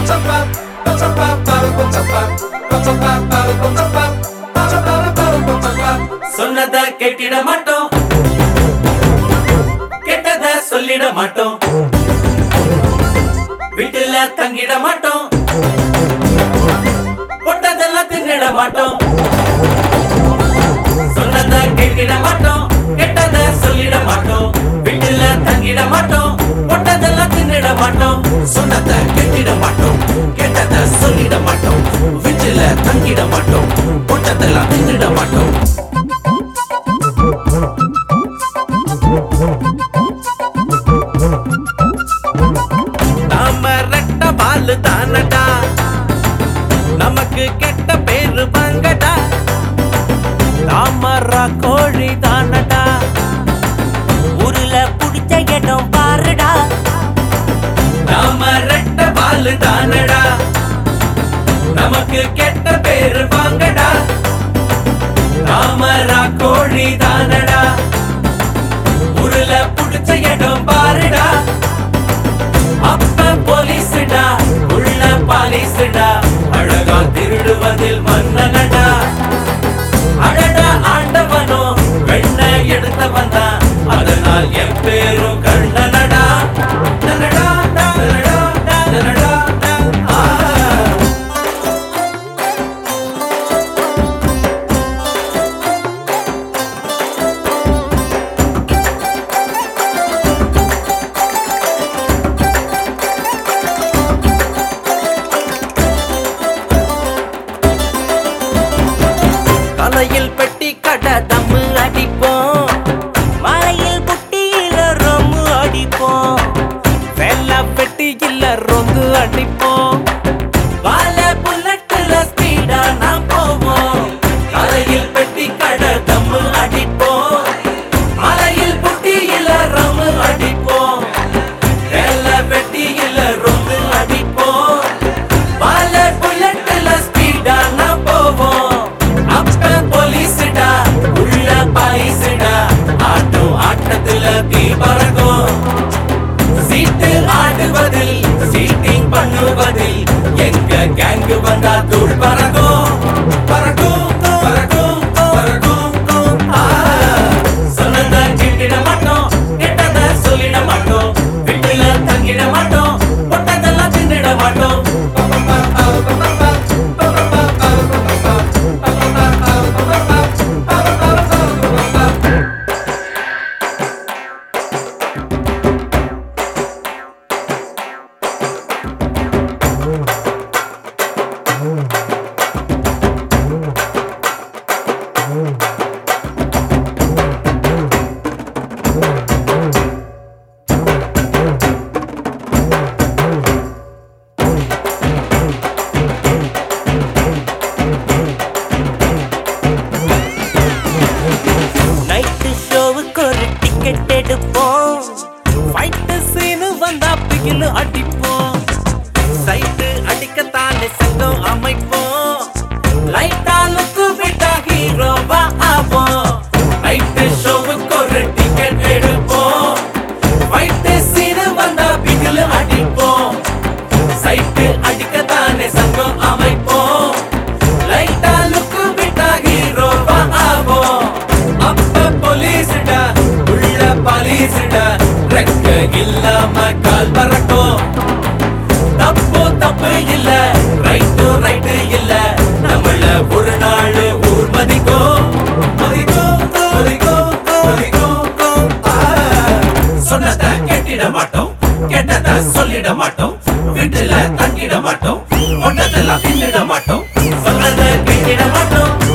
சொன்னத கேட்டிட மாட்டோம் கெட்டத சொல்லிட மாட்டோம் வீட்டுல தங்கிட மாட்டோம் பொட்டதெல்லாம் தின்னிட மாட்டோம் சொன்னத கேட்டிட மாட்டோம் கெட்டத சொல்லிட மாட்டோம் வீட்டுல தங்கிட மாட்டோம் பொட்டதெல்லாம் தின்னிட மாட்டோம் சொன்னத கேட்டிட மாட்டோம் கெட்டத சொல்லிட மாட்டோம் வீட்டுல தங்கிட மாட்டோம் பொட்டதெல்லாம் தின்னிட மாட்டோம் நாம ரெட்ட பாலு தானடா நமக்கு கெட்ட பேரு பங்கடா தாமரா கோழி தானடா ஊருல புடிச்ச இடம் பாருடா நாம ரெட்ட பாலு தானடா நமக்கு கெட்ட பேரு வாங்கடா தாமரா கோழி தானடா உருள புடிச்ச இடம் பாருடா அப்ப போலீஸ்டா உள்ள பாலிஸ்டா அழகா திருடுவதில் மன்னனடா அழகா ஆண்டவனோ வெண்ண எடுத்தவன் தான் அதனால் என் பேரும் கண்ணனடா நனடா, நனடா, நனடா, ஆ. தலையில் பெட்டி கடை தம்மு அடிப்போம் மலையில் புட்டியில ரொம்பு அடிப்போம் வெள்ள பெட்டியில் ரொந்து அடிப்போம் வாழ புல்லட்டுல ஸ்பீடா நாம் போவோம் தலையில் பெட்டி கடை தம்மு அடிப்போம் மலையில் புட்டியில் ரம்மு அடிப்போம் வெள்ள பெட்டியில் ரொந்து அடிப்போம் வாழ புல்லட்டுல ஸ்பீடா நாம் போவோம் அப்ப போலீஸ்டா உள்ள பாலிஸ்டா ஆட்டும் ஆட்டத்துல தீ பறக்கும் சீட்டு ஆடுவதில் சீட்டிங் பண்ணுவதில் எங்க கேங்கு வந்தா தூள் பறக்கும் பறக்கும் பறக்கும் பறக்கும் ஆ. சொன்னத கேட்டிட மாட்டோம் கெட்டத சொல்லிட மாட்டோம் வீட்டுல தங்கிட மாட்டோம் பொட்டதெல்லாம் தின்னிட மாட்டோம் நைட்டு ஷோவுக்கு ஒரு டிக்கெட் எடுப்போம் ஃபைட்டு சீனு வந்தா பிகிலு அடிப்போம் சைட்டு அடிக்கத்தானே சங்கம் அமைப்போம் லைட்டாலுக்கு விட்டா ஹீரோவா ஆவோம் நைட்டு ஷோவுக்கு ஒரு டிக்கெட் எடுப்போம் ஃபைட்டு சீனு வந்தா பிகிலு அடிப்போம் சைட்டு அடிக்கத்தானே சங்கம் அமைப்போம் லைட்டாலுக்கு விட்டா ஹீரோவா ஆவோம் அப்ப போலீஸ்டா உள்ள பாலிஸ்டா ரெக்க இல்லாம கால் பறக்கும் தப்பு தப்பு இல்ல ரைட்டு ரைட்டு இல்ல நம்மள ஒரு நாள் ஊர் மதிக்கும் மதிக்கும் மதிக்கும் மதிக்கும் ஆ. சொன்னத கேட்டிட மாட்டோம் கெட்டத சொல்லிட மாட்டோம் வீட்டுல தங்கிட மாட்டோம் ஒன்னதெல்லாம் தின்னிட மாட்டோம் சொன்னத கேட்டிட மாட்டோம்